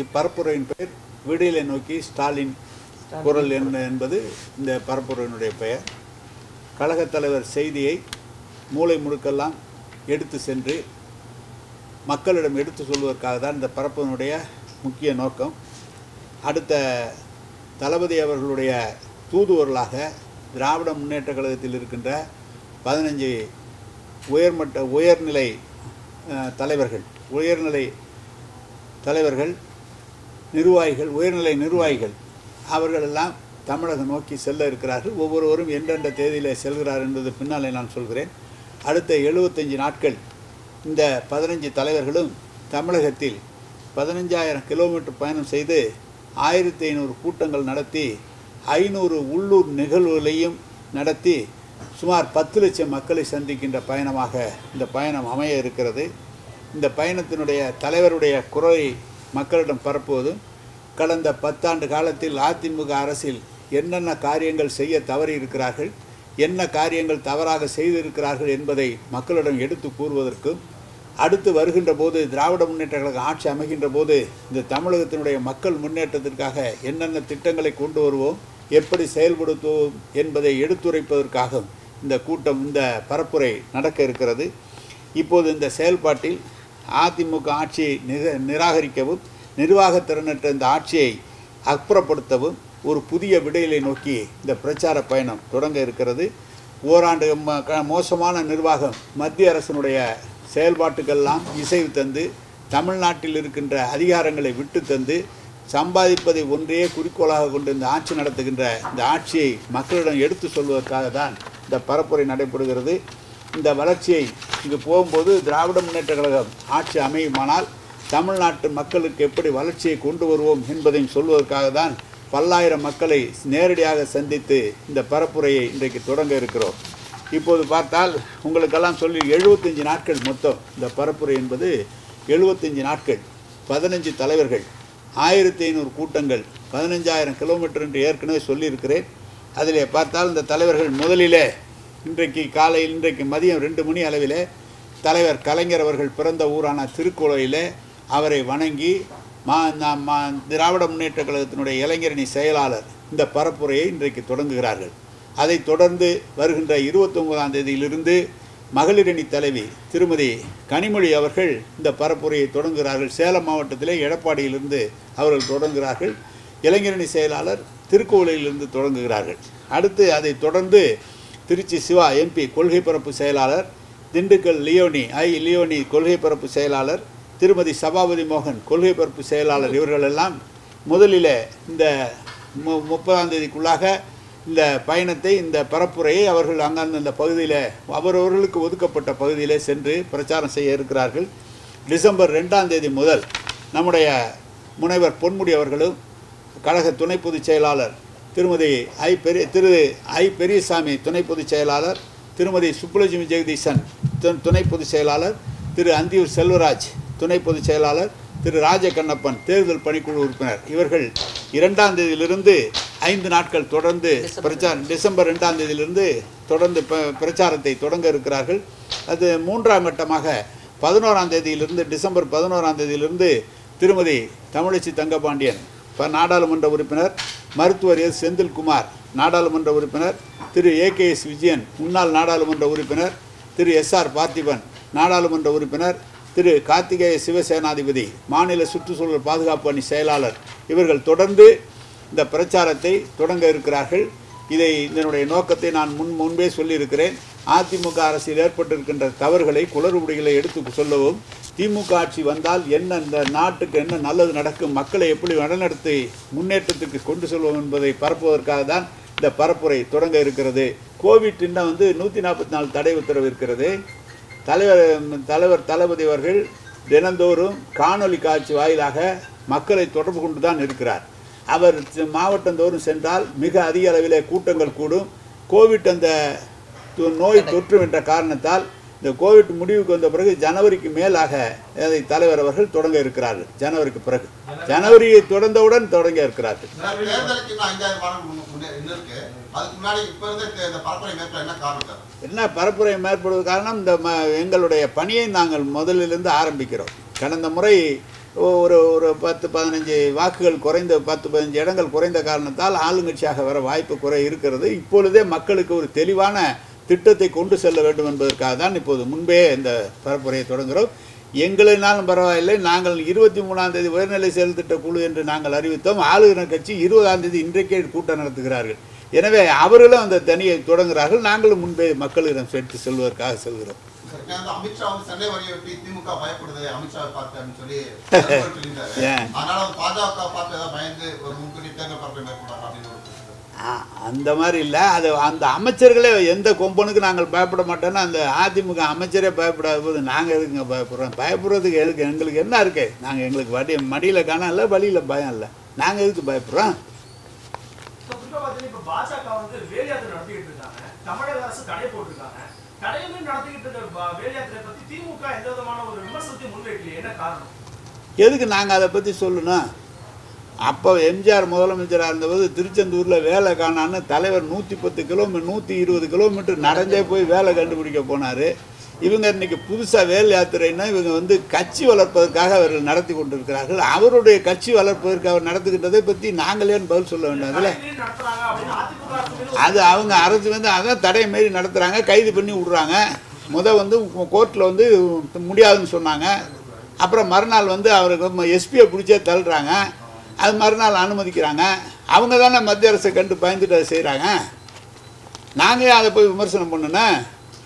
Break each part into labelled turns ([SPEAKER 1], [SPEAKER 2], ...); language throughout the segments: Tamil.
[SPEAKER 1] இப்பரப்புரையின் பெயர் விடியலை நோக்கி ஸ்டாலின் குரல் என்ன என்பது இந்த பரப்புரையினுடைய பெயர் கழகத் தலைவர் செய்தியை மூளை முடுக்கெல்லாம் எடுத்து சென்று மக்களிடம் எடுத்து சொல்வதற்காக தான் இந்த பரப்பினுடைய முக்கிய நோக்கம் அடுத்த தளபதி அவர்களுடைய தூதுவர்களாக திராவிட முன்னேற்ற கழகத்தில் இருக்கின்ற பதினஞ்சு உயர்மட்ட உயர்நிலை அஹ், தலைவர்கள் உயர்நிலை தலைவர்கள் நிர்வாகிகள் உயர்நிலை நிர்வாகிகள் அவர்களெல்லாம் தமிழகம் நோக்கி செல்ல இருக்கிறார்கள் ஒவ்வொருவரும் எந்தெந்த தேதியில் செல்கிறார் என்பது பின்னாலே நான் சொல்கிறேன் அடுத்த எழுபத்தஞ்சு நாட்கள் இந்த பதினஞ்சு தலைவர்களும் தமிழகத்தில் பதினஞ்சாயிரம் கிலோமீட்டர் பயணம் செய்து ஆயிரத்தி ஐநூறு கூட்டங்கள் நடத்தி ஐநூறு உள்ளூர் நிகழ்வுகளையும் நடத்தி சுமார் பத்து லட்சம் மக்களை சந்திக்கின்ற பயணமாக இந்த பயணம் அமைய இருக்கிறது இந்த பயணத்தினுடைய தலைவருடைய குரலை மக்களிடம் பரப்புவதும் கடந்த பத்தாண்டு காலத்தில் அதிமுக அரசில் என்னென்ன காரியங்கள் செய்ய தவறி இருக்கிறார்கள் என்ன காரியங்கள் தவறாக செய்திருக்கிறார்கள் என்பதை மக்களிடம் எடுத்து கூறுவதற்கும் அடுத்து வருகின்ற போது திராவிட முன்னேற்ற கழகம் ஆட்சி அமைகின்ற போது இந்த தமிழகத்தினுடைய மக்கள் முன்னேற்றத்திற்காக என்னென்ன திட்டங்களை கொண்டு வருவோம் எப்படி செயல்படுத்துவோம் என்பதை எடுத்துரைப்பதற்காக இந்த கூட்டம் இந்த பரப்புரை நடக்க இருக்கிறது இப்போது இந்த செயல்பாட்டில் அதிமுக ஆட்சியை நிர நிராகரிக்கவும் நிர்வாகத்திறனற்ற இந்த ஆட்சியை அப்புறப்படுத்தவும் ஒரு புதிய விடையிலை நோக்கி இந்த பிரச்சார பயணம் தொடங்க இருக்கிறது ஓராண்டு ம- க- மோசமான நிர்வாகம் மத்திய அரசினுடைய செயல்பாட்டுக்கெல்லாம் இசைவு தந்து தமிழ்நாட்டில் இருக்கின்ற அதிகாரங்களை விட்டு தந்து சம்பாதிப்பதை ஒன்றையே குறிக்கோளாக கொண்டு இந்த ஆட்சி நடத்துகின்ற இந்த ஆட்சியை மக்களிடம் எடுத்து சொல்வதற்காக தான் இந்த பரப்புரை நடைபெறுகிறது இந்த வளர்ச்சியை இங்கு போகும்போது திராவிட முன்னேற்ற கழகம் ஆட்சி அமையுமானால் தமிழ்நாட்டு மக்களுக்கு எப்படி வளர்ச்சியை கொண்டு வருவோம் என்பதையும் சொல்வதற்காக தான் பல்லாயிரம் மக்களை நேரடியாக சந்தித்து இந்த பரப்புரையை இன்றைக்கு தொடங்க இருக்கிறோம் இப்போது பார்த்தால் உங்களுக்கெல்லாம் சொல்லி எழுபத்தஞ்சு நாட்கள் மொத்தம் இந்த பரப்புரை என்பது எழுபத்தஞ்சு நாட்கள் பதினஞ்சு தலைவர்கள் ஆயிரத்தி ஐநூறு கூட்டங்கள் பதினஞ்சாயிரம் கிலோமீட்டர் என்று ஏற்கனவே சொல்லியிருக்கிறேன் அதிலே பார்த்தால் இந்த தலைவர்கள் முதலிலே இன்றைக்கு காலையில் இன்றைக்கு மதியம் ரெண்டு மணி அளவிலே தலைவர் கலைஞர் அவர்கள் பிறந்த ஊரான திருக்குளையிலே அவரை வணங்கி மா நா- மா திராவிட முன்னேற்ற கழகத்தினுடைய இளைஞரணி செயலாளர் இந்த பரப்புரையை இன்றைக்கு தொடங்குகிறார்கள் அதைத் தொடர்ந்து வருகின்ற இருபத்தொன்பதாம் தேதியிலிருந்து மகளிரணி தலைவி திருமதி கனிமொழி அவர்கள் இந்த பரப்புரையை தொடங்குகிறார்கள் சேலம் மாவட்டத்திலே எடப்பாடியிலிருந்து அவர்கள் தொடங்குகிறார்கள் இளைஞரணி செயலாளர் திருக்கோவிலிருந்து தொடங்குகிறார்கள் அடுத்து அதைத் தொடர்ந்து திருச்சி சிவா எம்பி கொள்கை பரப்பு செயலாளர் திண்டுக்கல் லியோனி ஐ லியோனி கொள்கை பரப்பு செயலாளர் திருமதி சபாபதி மோகன் கொள்கை பரப்பு செயலாளர் இவர்களெல்லாம் முதலில் இந்த மு முப்பதாம் தேதிக்குள்ளாக இந்த பயணத்தை இந்த பரப்புரையை அவர்கள் அங்கந்த இந்த பகுதியில் அவரவர்களுக்கு ஒதுக்கப்பட்ட பகுதியிலே சென்று பிரச்சாரம் செய்ய இருக்கிறார்கள் டிசம்பர் ரெண்டாம் தேதி முதல் நம்முடைய முனைவர் பொன்முடி அவர்களும் கழக துணை பொதுச் செயலாளர் திருமதி ஐ பெரிய திரு ஐ பெரியசாமி துணை பொதுச் செயலாளர் திருமதி சுப்புலட்சுமி ஜெகதீசன் து- துணை பொதுச் செயலாளர் திரு அந்தியூர் செல்வராஜ் துணை பொதுச் செயலாளர் திரு ராஜகண்ணப்பன் தேர்தல் பணிக்குழு உறுப்பினர் இவர்கள் இரண்டாம் தேதியிலிருந்து ஐந்து நாட்கள் தொடர்ந்து பிரச்சாரம் டிசம்பர் ரெண்டாம் தேதியிலிருந்து தொடர்ந்து ப- பிரச்சாரத்தை தொடங்க இருக்கிறார்கள் அது மூன்றாம் கட்டமாக பதினோராம் தேதியிலிருந்து டிசம்பர் பதினோராம் தேதியிலிருந்து திருமதி தமிழச்சி தங்கபாண்டியன் ப- நாடாளுமன்ற உறுப்பினர் மருத்துவர் எஸ் செந்தில்குமார் நாடாளுமன்ற உறுப்பினர் திரு ஏ கே எஸ் விஜயன் முன்னாள் நாடாளுமன்ற உறுப்பினர் திரு எஸ் ஆர் பார்த்திபன் நாடாளுமன்ற உறுப்பினர் திரு கார்த்திகேய சிவசேனாதிபதி மாநில சுற்றுச்சூழல் பாதுகாப்பு அணி செயலாளர் இவர்கள் தொடர்ந்து இந்த பிரச்சாரத்தை தொடங்க இருக்கிறார்கள் இதை இதனுடைய நோக்கத்தை நான் முன் முன்பே சொல்லியிருக்கிறேன் அதிமுக அரசில் ஏற்பட்டிருக்கின்ற தவறுகளை குளறுபடிகளை எடுத்து சொல்லவும் திமுக ஆட்சி வந்தால் என்ன இந்த நாட்டுக்கு என்ன நல்லது நடக்கும் மக்களை எப்படி வழிநடத்தி முன்னேற்றத்துக்கு கொண்டு செல்வோம் என்பதை பரப்புவதற்காக தான் இந்த பரப்புரை தொடங்க இருக்கிறது கோவிட் இன்னும் வந்து நூற்றி நாற்பத்தி நாலு தடை உத்தரவு இருக்கிறது தலைவர் தலைவர் தளபதி அவர்கள் தினந்தோறும் காணொளி காட்சி வாயிலாக மக்களை தொடர்பு கொண்டு தான் இருக்கிறார் அவர் சி- மாவட்டந்தோறும் சென்றால் மிக அதிக அளவிலே கூட்டங்கள் கூடும் கோவிட் அந்த தொ- நோய் தொற்றும் என்ற காரணத்தால் இந்த கோவிட் முடிவுக்கு வந்த பிறகு ஜனவரிக்கு மேலாக அதை தலைவர் அவர்கள் தொடங்க இருக்கிறார்கள் ஜனவரிக்கு பிறகு ஜனவரியை தொடர்ந்தவுடன் தொடங்க இருக்கிறார்கள்
[SPEAKER 2] தேர்தலுக்கு இன்னும் அஞ்சாயிரம் வாரம் முன்ன- முன்ன- இன்னும் இருக்கு அதுக்கு முன்னாடி இப்ப இருந்த தே- இந்த பரப்புரை மேற்கொள்ள என்ன காரணம் சார்
[SPEAKER 1] என்ன பரப்புரை மேற்படுவது காரணம் இந்த ம எங்களுடைய பணியை நாங்கள் முதலிலிருந்து ஆரம்பிக்கிறோம் கடந்த முறை ஒரு ஒரு பத்து பதினஞ்சு வாக்குகள் குறைந்த பத்து பதினஞ்சு இடங்கள் குறைந்த காரணத்தால் ஆளுங்கட்சியாக வர வாய்ப்பு குறை இருக்கிறது இப்பொழுதே மக்களுக்கு ஒரு தெளிவான திட்டத்தை கொண்டு செல்ல வேண்டும் என்பதற்காக தான் இப்போது முன்பே இந்த பரப்புரையை தொடங்குகிறோம் எங்களினாலும் பரவாயில்லை நாங்கள் இருபத்தி மூணாம் தேதி உயர்நிலை செயல் திட்ட குழு என்று நாங்கள் அறிவித்தோம் ஆளுநர் கட்சி இருபதாம் தேதி இன்றைக்கே கூட்டம் நடத்துகிறார்கள் எனவே அவர்களும் அந்த தனியை தொடங்குகிறார்கள் நாங்களும் முன்பே மக்களிடம் சேர்த்து செல்வதற்காக செல்கிறோம்
[SPEAKER 2] ஏன்னா வந்து அமித்ஷா வந்து சென்னை வரையொட்டி திமுக பயப்படுது அமித்ஷாவை பார்த்து அப்படின்னு சொல்லி கருத்து சொல்லியிருந்தாரு.
[SPEAKER 1] ஏன்?
[SPEAKER 2] அதனால வந்து பாஜக பார்த்து ஏதாவது பயந்து ஒரு முன்கூட்டி தேர்தல் பரப்பை மேற்கொண்டாங்க அப்படின்னு ஒரு கருத்து.
[SPEAKER 1] ஆ, அந்த மாதிரி இல்லை அது அந்த அமைச்சர்களே எந்த கொம்பனுக்கு நாங்கள் பயப்பட மாட்டோம்னா அந்த அதிமுக அமைச்சரே பயப்படாத போது நாங்கள் எதுக்குங்க பயப்படுறோம் பயப்படுறதுக்கு எதுக்கு எங்களுக்கு என்ன இருக்கு நாங்கள் எங்களுக்கு வடி மடியில் காணம் இல்லை வழியில் பயம் இல்லை நாங்கள் எதுக்கு பயப்படுறோம்
[SPEAKER 3] இப்ப குறிப்பா பாத்தீங்கன்னா இப்ப பாஜக வந்து வேல் யாத்திரை நடத்திக்கிட்டு இருக்காங்க தமிழக அரசு தடை போட்டிருக்காங்க தடையுமே நடத்திக்கிட்டு இருக்க ப- வேல் யாத்திரை பத்தி திமுக எந்த விதமான ஒரு விமர்சனத்தையும் முன்வைக்கலையே என்ன காரணம்
[SPEAKER 1] எதுக்கு நாங்கள் அதை பற்றி சொல்லணும் அப்போ எம்ஜிஆர் முதலமைச்சராக இருந்தபோது திருச்செந்தூரில் வேலை காணான்னு தலைவர் நூற்றி பத்து கிலோமீட்டர் நூற்றி இருபது கிலோமீட்டர் நடந்தே போய் வேலை கண்டுபிடிக்க போனார் இவங்க இன்னைக்கு புதுசாக வேல் யாத்திரைன்னா இவங்க வந்து கட்சி வளர்ப்பதற்காக அவர்கள் நடத்தி கொண்டிருக்கிறார்கள் அவருடைய கட்சி வளர்ப்பதற்கு அவர் நடத்துகின்றதை பற்றி நாங்களேன்னு பதில் சொல்ல வேண்டாம்ல
[SPEAKER 3] தடையிலே நடத்துறாங்க அப்படின்னு அதிமுக அரசு மீது
[SPEAKER 1] அது அவங்க அரசு வந்து அதான் தடை மாரி நடத்துகிறாங்க கைது பண்ணி விட்றாங்க முத வந்து கோர்ட்டில் வந்து முடியாதுன்னு சொன்னாங்க அப்புறம் மறுநாள் வந்து அவருக்கு எஸ்பியை பிடிச்சே தள்ளுறாங்க அது மறுநாள் அனுமதிக்கிறாங்க அவங்க தானே மத்திய அரசை கண்டு பயந்துட்டு அதை செய்கிறாங்க நாங்கள் ஏன் அதை போய் விமர்சனம் பண்ணணும்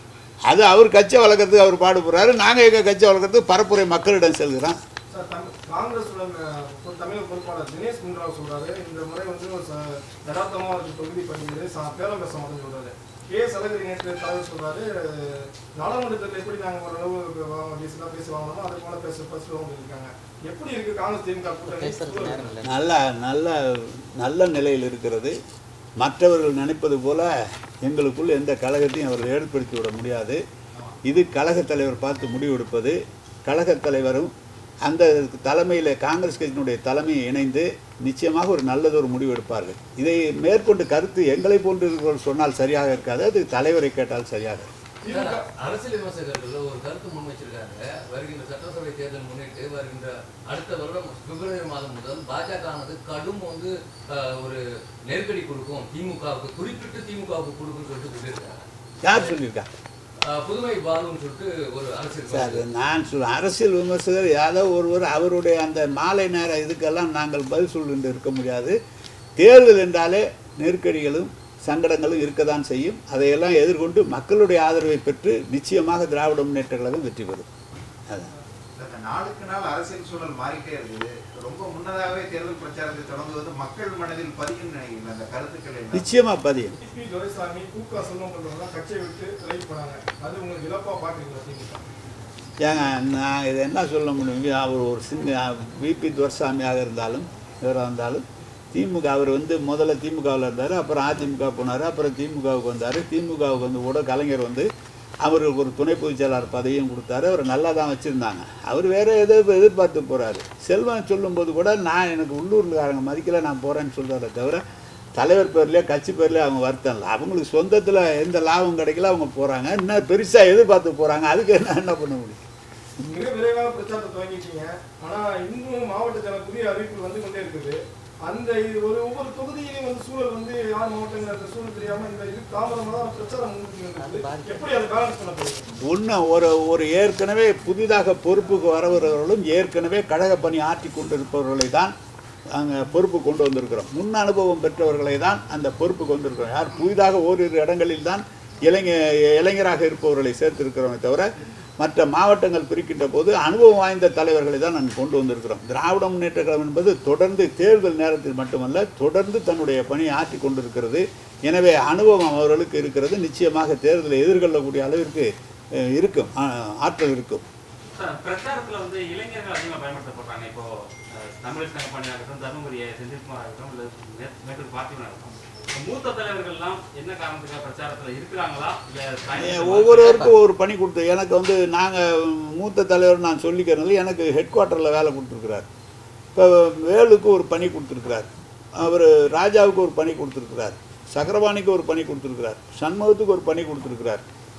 [SPEAKER 1] அது அவர் கட்சியை வளர்க்குறதுக்கு அவர் பாடுபடுறாரு நாங்கள் எங்கள் கட்சியை வளர்க்குறதுக்கு பரப்புரை மக்களிடம் செல்கிறோம்
[SPEAKER 4] சார் தம்- காங்கிரஸ் ஒரு தமிழக பொறுப்பாளர் தினேஷ் குண்டுராவ் சொல்றாரு இந்த முறை வந்து ஒரு ச- யதார்த்தமா இருக்கு தொகுதி பணிகள் ச- பேரம் பேச மாட்டேன்னு சொல்றாரு கே சலகிரி நேற்று தலைவர் சொல்றாரு நாடாளுமன்றத்தில் எப்படி நாங்க ஓரளவு வா- டீசெண்டா பேசி வாங்கணுமோ அது போல பேச பேசுவோம் இருக்காங்க எப்படி இருக்கு காங்கிரஸ் திமுக கூட்டணி சூழல்?
[SPEAKER 1] நல்ல நல்ல நல்ல நிலையில் இருக்கிறது மற்றவர்கள் நினைப்பது போல எங்களுக்குள் எந்த கழகத்தையும் அவர்கள் ஏற்படுத்தி விட முடியாது இது கழகத் தலைவர் பார்த்து முடிவெடுப்பது கழகத் தலைவரும் அந்த தலைமையில் காங்கிரஸ் கட்சியினுடைய தலைமையை இணைந்து நிச்சயமாக ஒரு நல்லதொரு முடிவு எடுப்பார்கள் இதை மேற்கொண்டு கருத்து எங்களை போன்று இருக்கிறவர்கள் சொன்னால் சரியாக இருக்காது அது தலைவரை கேட்டால் சரியாக இருக்கும்.
[SPEAKER 4] திமுக
[SPEAKER 5] அரசியல் விமர்சகர்கள் ஒரு கருத்து முன் வச்சிருக்காங்க வருகின்ற சட்டசபை தேர்தல் முன்னிட்டு வருகின்ற அடுத்த வருடம் பிப்ரவரி மாதம் முதல் பாஜக ஆனது கடும் வந்து அஹ், ஒரு நெருக்கடி கொடுக்கும் திமுகவுக்கு குறிப்பிட்டு திமுகவுக்கு கொடுக்கும்னு சொல்லிட்டு சொல்லியிருக்காங்க
[SPEAKER 1] யார் சொல்லியிருக்கா
[SPEAKER 5] அஹ், புதுமை பாலுன்னு சொல்லிட்டு ஒரு அரசியல்
[SPEAKER 1] சார்
[SPEAKER 5] விமர்சகர்.
[SPEAKER 1] நான் சொல் அரசியல் விமர்சகர் யாரோ ஒருவர் அவருடைய அந்த மாலை நேர இதுக்கெல்லாம் நாங்கள் பதில் சொல்லிட்டு இருக்க முடியாது தேர்தல் என்றாலே நெருக்கடிகளும் சங்கடங்களும் இருக்க தான் செய்யும் அதையெல்லாம் எதிர்கொண்டு மக்களுடைய ஆதரவை பெற்று நிச்சயமாக திராவிட முன்னேற்ற கழகம் வெற்றி பெறும் அதான்
[SPEAKER 6] இந்த நாளுக்கு நாள் அரசியல் சூழல் மாறிட்டே இருக்குது ரொம்ப முன்னதாகவே தேர்தல் பிரச்சாரத்தை தொடங்குவது மக்கள் மனதில் பதியும் நினைக்கிறேன் அந்த கருத்துக்கள் என்ன
[SPEAKER 1] நிச்சயமாக பதியும்
[SPEAKER 4] டிபி துரைசாமி கூக்கா செல்வம் போன்றவங்க கட்சியை விட்டு விலகி போனாங்க அது உங்களுக்கு இழப்பா பாக்குறீங்களா திமுக
[SPEAKER 1] ஏங்க நான் இதை என்ன சொல்ல முடியும் அவர் ஒரு சின்ன விபி துரசாமியாக இருந்தாலும் இவராக இருந்தாலும் திமுக அவர் வந்து முதல்ல திமுகவில் இருந்தார் அப்புறம் அதிமுக போனார் அப்புறம் திமுகவுக்கு வந்தார் திமுகவுக்கு வந்து கூட கலைஞர் வந்து அவருக்கு ஒரு துணை பொதுச் செயலாளர் பதவியும் கொடுத்தாரு அவர் நல்லா தான் வச்சுருந்தாங்க அவர் வேறு எதோ எதிர்பார்த்து போகிறாரு செல்வன் சொல்லும்போது கூட நான் எனக்கு உள்ளூர்காரங்க மதிக்கல நான் போகிறேன்னு சொல்கிறாரே தவிர தலைவர் பேர்லேயே கட்சி பேர்லேயே அவங்க வருத்தம் இல்லை அவங்களுக்கு சொந்தத்தில் எந்த லாபம் கிடைக்கல அவங்க போகிறாங்க இன்னும் பெருசாக எதிர்பார்த்து போகிறாங்க அதுக்கு என்ன என்ன பண்ண முடியும்
[SPEAKER 4] மிக விரைவாக பிரச்சாரத்தை துவங்கிட்டீங்க ஆனா இன்னும் மாவட்டத்தில் புதிய அறிவிப்பு வந்து கொண்டே இருக்குது அந்த இது ஒரு ஒவ்வொரு தொகுதியிலையும் வந்து சூழல் வந்து யார் மாவட்டங்கிற அந்த சூழல் தெரியாம இந்த இது தாமதமாக தான் பிரச்சாரம் முன்னிட்டு இருக்குது எப்படி அதை பேலன்ஸ் பண்ண போகுது
[SPEAKER 1] ஒன்று ஒரு ஒரு ஏற்கனவே புதிதாக பொறுப்புக்கு வரவர்களும் ஏற்கனவே கழக பணி ஆற்றி கொண்டிருப்பவர்களை தான் அங்கே பொறுப்பு கொண்டு வந்திருக்கிறோம் முன் அனுபவம் பெற்றவர்களை தான் அந்த பொறுப்பு கொண்டு வந்திருக்கிறோம் யார் புதிதாக ஓரிரு இடங்களில் தான் இளைஞ இளைஞராக இருப்பவர்களை சேர்த்திருக்கிறோமே தவிர மற்ற மாவட்டங்கள் பிரிக்கின்ற போது அனுபவம் வாய்ந்த தலைவர்களை தான் நாங்கள் கொண்டு வந்திருக்கிறோம் திராவிட முன்னேற்ற கழகம் என்பது தொடர்ந்து தேர்தல் நேரத்தில் மட்டுமல்ல தொடர்ந்து தன்னுடைய பணியை ஆற்றி கொண்டிருக்கிறது எனவே அனுபவம் அவர்களுக்கு இருக்கிறது நிச்சயமாக தேர்தலை எதிர்கொள்ளக்கூடிய அளவிற்கு அஹ், இருக்கும் ஆ- ஆற்றல் இருக்கும்
[SPEAKER 7] சார், பிரச்சாரத்துல வந்து இளைஞர்கள் அதிகமா பயன்படுத்தப்படுறாங்க இப்போ அஹ், தமிழ் தங்கப்பாண்டியா இருக்கட்டும் தர்மபுரி செந்தில்குமார் இருக்கட்டும் இல்ல மே- மேட்டூர் பார்த்திபனா இருக்கட்டும் மூத்த தலைவர்கள்லாம் என்ன காரணத்துக்காக பிரச்சாரத்துல இருக்கிறாங்களா இல்ல
[SPEAKER 1] ஏ,
[SPEAKER 7] பயன்படுத்த
[SPEAKER 1] ஒவ்வொருவருக்கும் ஒரு பணி கொடுத்து எனக்கு வந்து நாங்கள் மூத்த தலைவர் நான் சொல்லிக்கிறதுல எனக்கு ஹெட் குவார்ட்டரில் வேலை கொடுத்துருக்குறார் இப்போ வேலுக்கு ஒரு பணி கொடுத்துருக்குறார் அவர் ராஜாவுக்கு ஒரு பணி கொடுத்துருக்குறார் சக்கரபாணிக்கு ஒரு பணி கொடுத்துருக்குறார் சண்முகத்துக்கு ஒரு பணி கொடுத்துருக்குறார்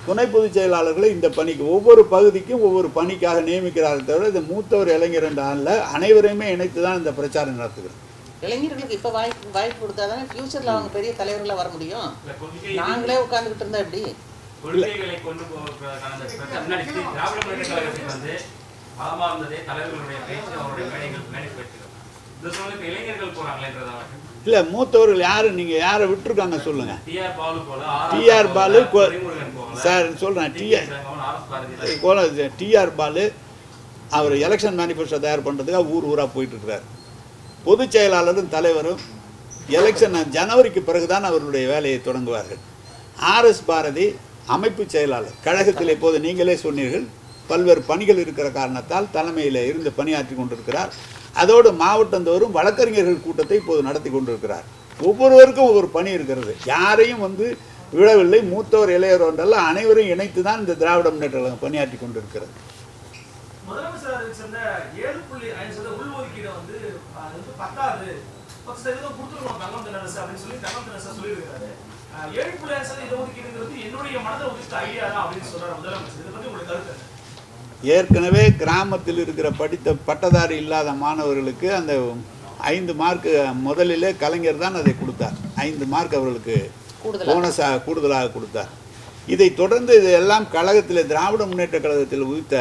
[SPEAKER 1] துணை பொதுச் செயலாளர்களை இந்த பணிக்கு ஒவ்வொரு பகுதிக்கும் ஒவ்வொரு பணிக்காக நியமிக்கிறார்கள் தவிர இந்த மூத்தவர் இளைஞர் என்ற ஆளில் அனைவரையுமே இணைத்து தான் இந்த பிரச்சாரம் நடத்துகிறோம்
[SPEAKER 8] இளைஞர்களுக்கு இப்ப வாய்ப்பு வாய்ப்பு கொடுத்தாதானே ஃபியூச்சர்ல அவங்க பெரிய தலைவர்களா வர முடியும்
[SPEAKER 7] இல்ல கொள்கை
[SPEAKER 8] நாங்களே உட்கார்ந்துகிட்டு இருந்தா எப்படி
[SPEAKER 7] கொள்கைகளை கொண்டு போவதற்கான அந்த பிரச்சாரம் முன்னாடி தி- திராவிட முன்னேற்ற கழகத்தில் வந்து பலமா இருந்ததே தலைவர்களுடைய பேச்சு அவருடைய மேடைகள் மேடை பேச்சுகள் இந்த சூழ்நிலை இப்ப இளைஞர்கள் போறாங்களேன்றதாக
[SPEAKER 1] இல்லை மூத்தவர்கள் யார் நீங்கள் யாரை விட்டுருக்காங்க சொல்லுங்கள்
[SPEAKER 7] டிஆர் பாலு போல
[SPEAKER 1] டிஆர் பாலு கொ-
[SPEAKER 7] துரைமுருகன் போல
[SPEAKER 1] சார் சொல்கிறேன் TR
[SPEAKER 7] Sangaman, R S Bharathi
[SPEAKER 1] கோல டிஆர் பாலு அவர் எலெக்ஷன் மேனிஃபெஸ்டோ தயார் பண்ணுறதுக்காக ஊர் ஊராக போயிட்டு இருக்கிறார் பொதுச் செயலாளரும் தலைவரும் எலெக்ஷன் ஜனவரிக்கு பிறகுதான் அவர்களுடைய வேலையை தொடங்குவார்கள் ஆர்எஸ் பாரதி அமைப்பு செயலாளர் கழகத்தில் இப்போது நீங்களே சொன்னீர்கள் பல்வேறு பணிகள் இருக்கிற காரணத்தால் தலைமையில் இருந்து பணியாற்றி கொண்டிருக்கிறார் அதோடு மாவட்டந்தோறும் வழக்கறிஞர்கள் கூட்டத்தை இப்போது நடத்தி கொண்டிருக்கிறார் ஒவ்வொருவருக்கும் ஒவ்வொரு பணி இருக்கிறது யாரையும் வந்து விழவில்லை மூத்தவர் இளையவர் என்றெல்லாம் அனைவரையும் இணைத்து தான் இந்த திராவிட முன்னேற்ற கழகம் பணியாற்றி கொண்டிருக்கிறது
[SPEAKER 3] முதலமைச்சர் அறிவிச்சிருந்த ஏழு புள்ளி ஐந்து சதவீத உள்ஒதுக்கீடு வந்து அது வந்து பத்தாது பத்து சதவீதம் கொடுத்துருவோம் தங்கம் தினரசு அப்படின்னு சொல்லி தங்கம் தினரசு சொல்லியிருக்காரு அஹ் ஏழு புள்ளி ஐந்து சதவீத இடஒதுக்கீடுங்கிறது என்னுடைய மனதில் உதித்த ஐடியா தான் அப்படின்னு சொல்றாரு முதலமைச்சர் இதை பத்தி உங்களுக்கு கருத்து என்ன?
[SPEAKER 1] ஏற்கனவே கிராமத்தில் இருக்கிற படித்த பட்டதாரி இல்லாத மாணவர்களுக்கு அந்த ஐந்து மார்க் முதலிலே கலைஞர் தான் அதை கொடுத்தார் ஐந்து மார்க் அவர்களுக்கு
[SPEAKER 8] கூடுதலா.
[SPEAKER 1] போனஸாக கூடுதலாக கொடுத்தார் இதை தொடர்ந்து இதெல்லாம் கழகத்தில் திராவிட முன்னேற்ற கழகத்தில் உதித்த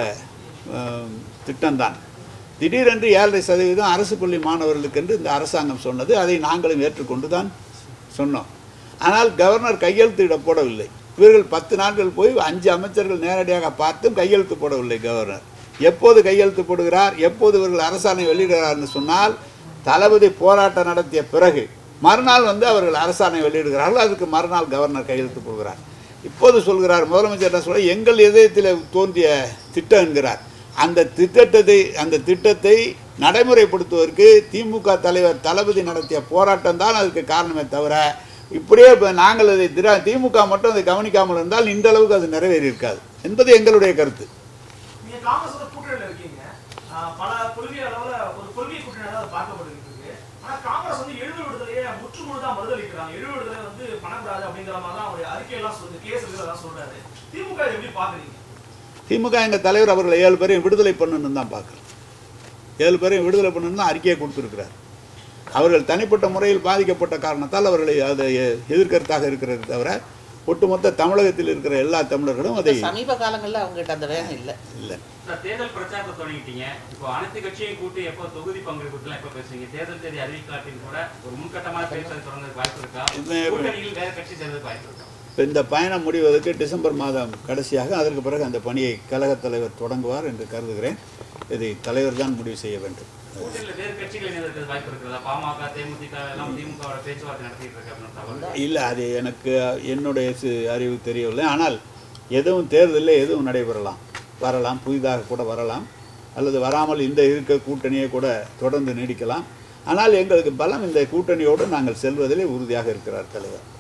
[SPEAKER 1] அஹ், திட்டம்தான் திடீரென்று ஏழரை சதவீதம் அரசு பள்ளி மாணவர்களுக்கு என்று இந்த அரசாங்கம் சொன்னது அதை நாங்களும் ஏற்றுக்கொண்டு தான் சொன்னோம் ஆனால் கவர்னர் கையெழுத்திட போடவில்லை இவர்கள் பத்து நாட்கள் போய் அஞ்சு அமைச்சர்கள் நேரடியாக பார்த்தும் கையெழுத்து போடவில்லை கவர்னர் எப்போது கையெழுத்து போடுகிறார் எப்போது இவர்கள் அரசாணை வெளியிடுகிறார்னு சொன்னால் தளபதி போராட்டம் நடத்திய பிறகு மறுநாள் வந்து அவர்கள் அரசாணை வெளியிடுகிறார்கள் அதுக்கு மறுநாள் கவர்னர் கையெழுத்து போடுகிறார் இப்போது சொல்கிறார் முதலமைச்சர் என்ன சொல்ல எங்கள் இதயத்தில் தோன்றிய திட்டம் என்கிறார் அந்த திட்டத்தை அந்த திட்டத்தை நடைமுறைப்படுத்துவதற்கு திமுக தலைவர் தளபதி நடத்திய போராட்டம் தான் அதுக்கு காரணமே தவிர இப்படியே இப்போ நாங்கள் அதை திரா திமுக மட்டும் அதை கவனிக்காமல் இருந்தால் இந்த அளவுக்கு அது நிறைவேறி இருக்காது என்பது எங்களுடைய கருத்து
[SPEAKER 3] நீங்க காங்கிரஸோட கூட்டணியில இருக்கீங்க அஹ் பல கொள்கை அளவுல ஒரு கொள்கை கூட்டணியாக அதை பார்க்கப்படுகிறது இருக்கு ஆனா காங்கிரஸ் வந்து எழுவு விடுதலையை முற்று முழுதா மறுதளிக்கிறாங்க எழுவு விடுதலை வந்து பண்ணக்கூடாது அப்படிங்கிற மாதிரி தான் அவருடைய அறிக்கையெல்லாம் சொல்லுது கேஸ் இருக்கிறதா சொல்றாரு திமுக இதை எப்படி பாக்குறீங்க
[SPEAKER 1] திமுக எங்கள் தலைவர் அவர்களை ஏழு பேரையும் விடுதலை பண்ணணும்னு தான் பார்க்குறோம் ஏழு பேரையும் விடுதலை பண்ணணும்னு தான் அறிக்கையை கொடுத்துருக்கிறார் அவர்கள் தனிப்பட்ட முறையில் பாதிக்கப்பட்ட காரணத்தால் அவர்களை அதை எதிர்க்கருத்தாக இருக்கிறது தவிர ஒட்டுமொத்த தமிழகத்தில் இருக்கிற எல்லா தமிழர்களும் அதை
[SPEAKER 8] சமீப காலங்கள்ல அவங்ககிட்ட அந்த வேகம் இல்ல
[SPEAKER 1] இல்லை
[SPEAKER 7] சார், தேர்தல் பிரச்சாரத்தை தொடங்கிட்டீங்க இப்போ அனைத்து கட்சியையும் கூட்டி எப்போ தொகுதி பங்கெடுப்புலாம் எப்போ பேசுவீங்க தேர்தல் தேதி அறிவிக்காட்டின் கூட ஒரு முன்கட்டமான பேசுறது தொடர்ந்து வாய்ப்பு இருக்கா
[SPEAKER 1] இது-
[SPEAKER 7] கூட்டணியில் வேற கட்சி சேர்ந்து வாய்ப்பு இருக்கா
[SPEAKER 1] இப்போ இந்த பயணம் முடிவதற்கு டிசம்பர் மாதம் கடைசியாக அதற்கு பிறகு அந்த பணியை கழகத் தலைவர் தொடங்குவார் என்று கருதுகிறேன் இதை தலைவர் தான் முடிவு செய்ய வேண்டும்
[SPEAKER 7] கூட்டணியில் வேறு கட்சிகள் இணைந்திருக்கிறது வாய்ப்பு இருக்கிறதா பாமக தேமுதிக எல்லாம் திமுகவோட பேச்சுவார்த்தை நடத்திட்டு இருக்கு அப்படின்னு தகவல்
[SPEAKER 1] இல்லை அது எனக்கு என்னுடைய சி- அறிவு தெரியவில்லை ஆனால் எதுவும் தேர்தலில் எதுவும் நடைபெறலாம் வரலாம் புதிதாக கூட வரலாம் அல்லது வராமல் இந்த இருக்க கூட்டணியை கூட தொடர்ந்து நீடிக்கலாம் ஆனால் எங்களுக்கு பலம் இந்த கூட்டணியோடு நாங்கள் செல்வதிலே உறுதியாக இருக்கிறார் தலைவர்